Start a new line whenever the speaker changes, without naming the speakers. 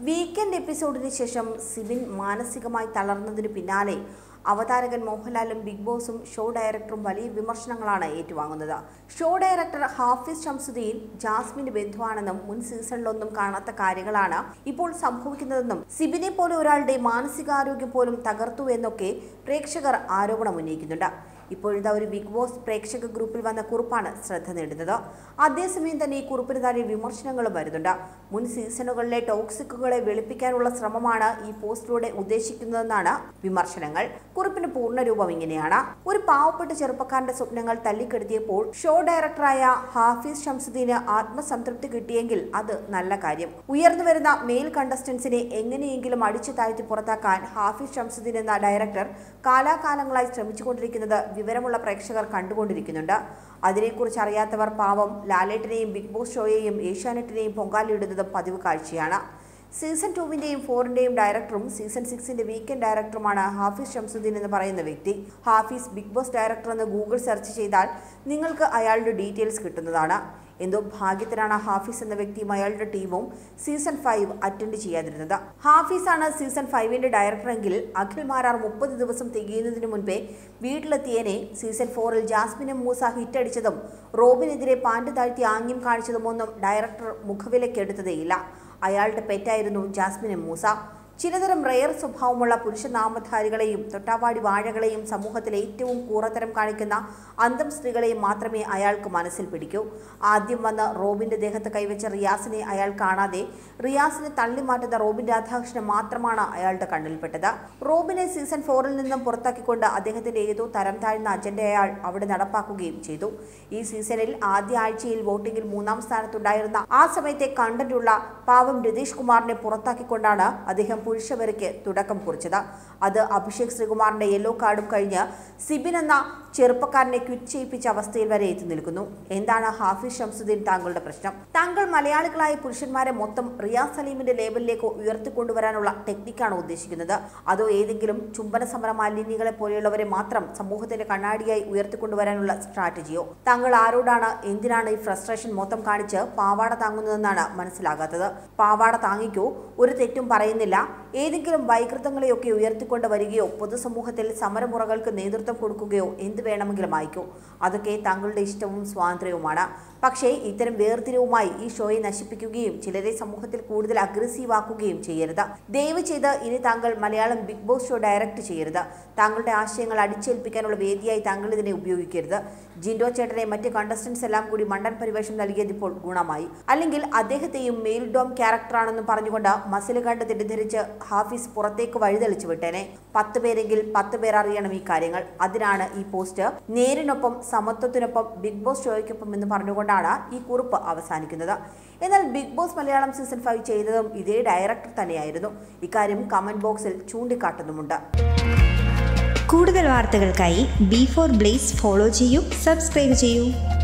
weekend എപ്പിസോഡിന് ശേഷം സിബിൻ മാനസികമായി തളർന്നതിന് പിന്നാലെ അവതാരകൻ മോഹൻലാലും ബിഗ് ബോസും ഷോ ഡയറക്ടറും വലിയ വിമർശനങ്ങളാണ് ഏറ്റുവാങ്ങുന്നത് ഷോ ഡയറക്ടർ ഹാഫിസ് ഷംസുദ്ദീൻ ജാസ്മിന്റെ ബന്ധുവാണെന്നും മുൻ സീസണിലൊന്നും കാണാത്ത കാര്യങ്ങളാണ് ഇപ്പോൾ സംഭവിക്കുന്നതെന്നും സിബിനെ പോലെ ഒരാളുടെ മാനസികാരോഗ്യം പോലും തകർത്തു എന്നൊക്കെ പ്രേക്ഷകർ ആരോപണം ഉന്നയിക്കുന്നുണ്ട് ഇപ്പോഴിതാ ഒരു ബിഗ് ബോസ് പ്രേക്ഷക ഗ്രൂപ്പിൽ വന്ന കുറിപ്പാണ് ശ്രദ്ധ നേടുന്നത് അതേസമയം തന്നെ ഈ കുറിപ്പിന് താഴെ വിമർശനങ്ങളും വരുന്നുണ്ട് മുൻ സീസണുകളിലെ ടോക്സിക്കുകളെ വെളുപ്പിക്കാനുള്ള ശ്രമമാണ് ഈ പോസ്റ്റിലൂടെ ഉദ്ദേശിക്കുന്നതെന്നാണ് വിമർശനങ്ങൾ കുറിപ്പിന് പൂർണ്ണരൂപം ഇങ്ങനെയാണ് ഒരു പാവപ്പെട്ട ചെറുപ്പക്കാരന്റെ സ്വപ്നങ്ങൾ തല്ലിക്കെടുത്തിയപ്പോൾ ഷോ ഡയറക്ടറായ ഹാഫിസ് ഷംസുദ്ദീന് ആത്മസംതൃപ്തി കിട്ടിയെങ്കിൽ അത് നല്ല കാര്യം ഉയർന്നു വരുന്ന മെയിൽ കണ്ടസ്റ്റൻസിനെ എങ്ങനെയെങ്കിലും അടിച്ചു താഴ്ത്തി പുറത്താക്കാൻ ഹാഫിസ് ഷംസുദ്ദീൻ എന്ന ഡയറക്ടർ കാലാകാലങ്ങളായി ശ്രമിച്ചുകൊണ്ടിരിക്കുന്നത് വിവരമുള്ള പ്രേക്ഷകർ കണ്ടുകൊണ്ടിരിക്കുന്നുണ്ട് അതിനെക്കുറിച്ച് അറിയാത്തവർ പാവം ലാലേട്ടിനെയും ബിഗ് ബോസ് ഷോയെയും ഏഷ്യാനെറ്റിനെയും പൊങ്കാലയിടുന്നത് പതിവ് കാഴ്ചയാണ് സീസൺ ടൂവിന്റെയും ഫോറിന്റെയും ഡയറക്ടറും സീസൺ സിക്സിന്റെ വീക്കെൻഡ് ഡയറക്ടറുമാണ് ഹാഫിസ് ഷംസുദ്ദീൻ എന്ന് പറയുന്ന വ്യക്തി ഹാഫിസ് ബിഗ് ബോസ് ഡയറക്ടർ എന്ന് ഗൂഗിൾ സെർച്ച് ചെയ്താൽ നിങ്ങൾക്ക് അയാളുടെ ഡീറ്റെയിൽസ് കിട്ടുന്നതാണ് എന്തോ ഭാഗ്യത്തിനാണ് ഹാഫിസ് എന്ന വ്യക്തിയും അയാളുടെ ടീമും സീസൺ ഫൈവ് അറ്റൻഡ് ചെയ്യാതിരുന്നത് ഹാഫിസ് ആണ് സീസൺ ഫൈവിന്റെ ഡയറക്ടറെങ്കിൽ അഖിൽ മാരാർ മുപ്പത് ദിവസം തികയുന്നതിന് മുൻപേ വീട്ടിലെത്തിയനെ സീസൺ ഫോറിൽ ജാസ്മിനും മൂസ ഹിറ്റടിച്ചതും റോബിനെതിരെ പാൻറ് താഴ്ത്തി ആംഗ്യം കാണിച്ചതുമൊന്നും ഡയറക്ടർ മുഖവിലക്കെടുത്തതേയില്ല അയാളുടെ പെറ്റായിരുന്നു ജാസ്മിനും മൂസ ചിലതരം റെയർ സ്വഭാവമുള്ള പുരുഷ നാമധാരികളെയും തൊട്ടാവാടി വാഴകളെയും സമൂഹത്തിൽ ഏറ്റവും കൂറത്തരം കാണിക്കുന്ന അന്തം സ്ത്രീകളെയും മാത്രമേ അയാൾക്ക് മനസ്സിൽ പിടിക്കൂ ആദ്യം വന്ന് റോബിന്റെ ദേഹത്ത് കൈവച്ച റിയാസിനെ അയാൾ കാണാതെ റിയാസിനെ തള്ളിമാറ്റുന്ന റോബിൻ രാധാകൃഷ്ണൻ മാത്രമാണ് അയാളുടെ കണ്ണിൽപ്പെട്ടത് റോബിനെ സീസൺ ഫോറിൽ നിന്നും പുറത്താക്കിക്കൊണ്ട് അദ്ദേഹത്തിന്റെ ഏതോ തരം താഴ്ന്ന അജണ്ട അയാൾ അവിടെ നടപ്പാക്കുകയും ചെയ്തു ഈ സീസണിൽ ആദ്യ ആഴ്ചയിൽ വോട്ടിംഗിൽ മൂന്നാം സ്ഥാനത്തുണ്ടായിരുന്ന ആ സമയത്തെ കണ്ടന്റുള്ള പാവം രതീഷ് കുമാറിനെ പുറത്താക്കിക്കൊണ്ടാണ് അദ്ദേഹം പുരുഷവരയ്ക്ക് തുടക്കം കുറിച്ചത് അത് അഭിഷേക് ശ്രീകുമാറിന്റെ യെല്ലോ കാർഡും കഴിഞ്ഞ് സിബിൻ എന്ന ചെറുപ്പക്കാരനെ ക്വിറ്റ് ചെയ്യിപ്പിച്ച അവസ്ഥയിൽ വരെ എത്തി നിൽക്കുന്നു എന്താണ് ഹാഫിസ് ഷംസുദ്ദീൻ താങ്കളുടെ പ്രശ്നം താങ്കൾ മലയാളികളായ പുരുഷന്മാരെ മൊത്തം റിയാസ് സലീമിന്റെ ലേബലിലേക്ക് ഉയർത്തിക്കൊണ്ടുവരാനുള്ള ടെക്നിക്കാണ് ഉദ്ദേശിക്കുന്നത് അതോ ഏതെങ്കിലും ചുംബന സമര മാലിന്യങ്ങളെ പോലെയുള്ളവരെ മാത്രം സമൂഹത്തിന്റെ കണ്ണാടിയായി ഉയർത്തിക്കൊണ്ടുവരാനുള്ള സ്ട്രാറ്റജിയോ താങ്കൾ ആരോടാണ് എന്തിനാണ് ഈ ഫ്രസ്ട്രേഷൻ മൊത്തം കാണിച്ച് പാവാട താങ്ങുന്നതെന്നാണ് മനസ്സിലാകാത്തത് പാവാട താങ്ങിക്കോ ഒരു തെറ്റും പറയുന്നില്ല ഏതെങ്കിലും വൈകൃതങ്ങളെയൊക്കെ ഉയർത്തിക്കൊണ്ട് വരികയോ പൊതുസമൂഹത്തിൽ സമരമുറകൾക്ക് നേതൃത്വം കൊടുക്കുകയോ എന്ത് വേണമെങ്കിലും ആയിക്കോ അതൊക്കെ താങ്കളുടെ ഇഷ്ടവും സ്വാതന്ത്ര്യവുമാണ് പക്ഷേ ഇത്തരം വേർതിരിവുമായി ഈ ഷോയെ നശിപ്പിക്കുകയും ചിലരെ സമൂഹത്തിൽ കൂടുതൽ അഗ്രസീവ് ആക്കുകയും ചെയ്യരുത് ദയവ് ചെയ്ത് ഇനി താങ്കൾ Malayalam Bigg Boss show direct ചെയ്യരുത് താങ്കളുടെ ആശയങ്ങൾ അടിച്ചേൽപ്പിക്കാനുള്ള വേദിയായി താങ്കൾ ഇതിനെ ഉപയോഗിക്കരുത് ജിൻഡോ ചേട്ടനെ മറ്റ് കണ്ടസ്റ്റൻസ് എല്ലാം കൂടി മണ്ടൻ പരിവേഷം നൽകിയത് ഇപ്പോൾ ഗുണമായി അല്ലെങ്കിൽ അദ്ദേഹത്തെയും മെയിൽ ഡോം ക്യാരക്ടറാണെന്ന് പറഞ്ഞുകൊണ്ട് മസിൽ കണ്ട് തെറ്റിദ്ധരിച്ച് ഹാഫിസ് പുറത്തേക്ക് വഴിതെളിച്ചു വിട്ടേനെ പത്ത് പേരെങ്കിൽ പത്ത് പേർ അറിയണം ഈ കാര്യങ്ങൾ അതിനാണ് ഈ പോസ്റ്റ് നേരിനൊപ്പം സമത്വത്തിനൊപ്പം ബിഗ് ബോസ് ഷോയ്ക്കൊപ്പം എന്ന് പറഞ്ഞുകൊണ്ടാണ് ഈ കുറിപ്പ് അവസാനിക്കുന്നത് എന്നാൽ Bigg Boss Malayalam season five ചെയ്തതും ഇതേ ഡയറക്ടർ തന്നെയായിരുന്നു ഇക്കാര്യം കമന്റ് ബോക്സിൽ ചൂണ്ടിക്കാട്ടുന്നുമുണ്ട്
കൂടുതൽ വാർത്തകൾക്കായി ബി ഫോർ ബ്ലേസ് ഫോളോ ചെയ്യൂ സബ്സ്ക്രൈബ് ചെയ്യൂ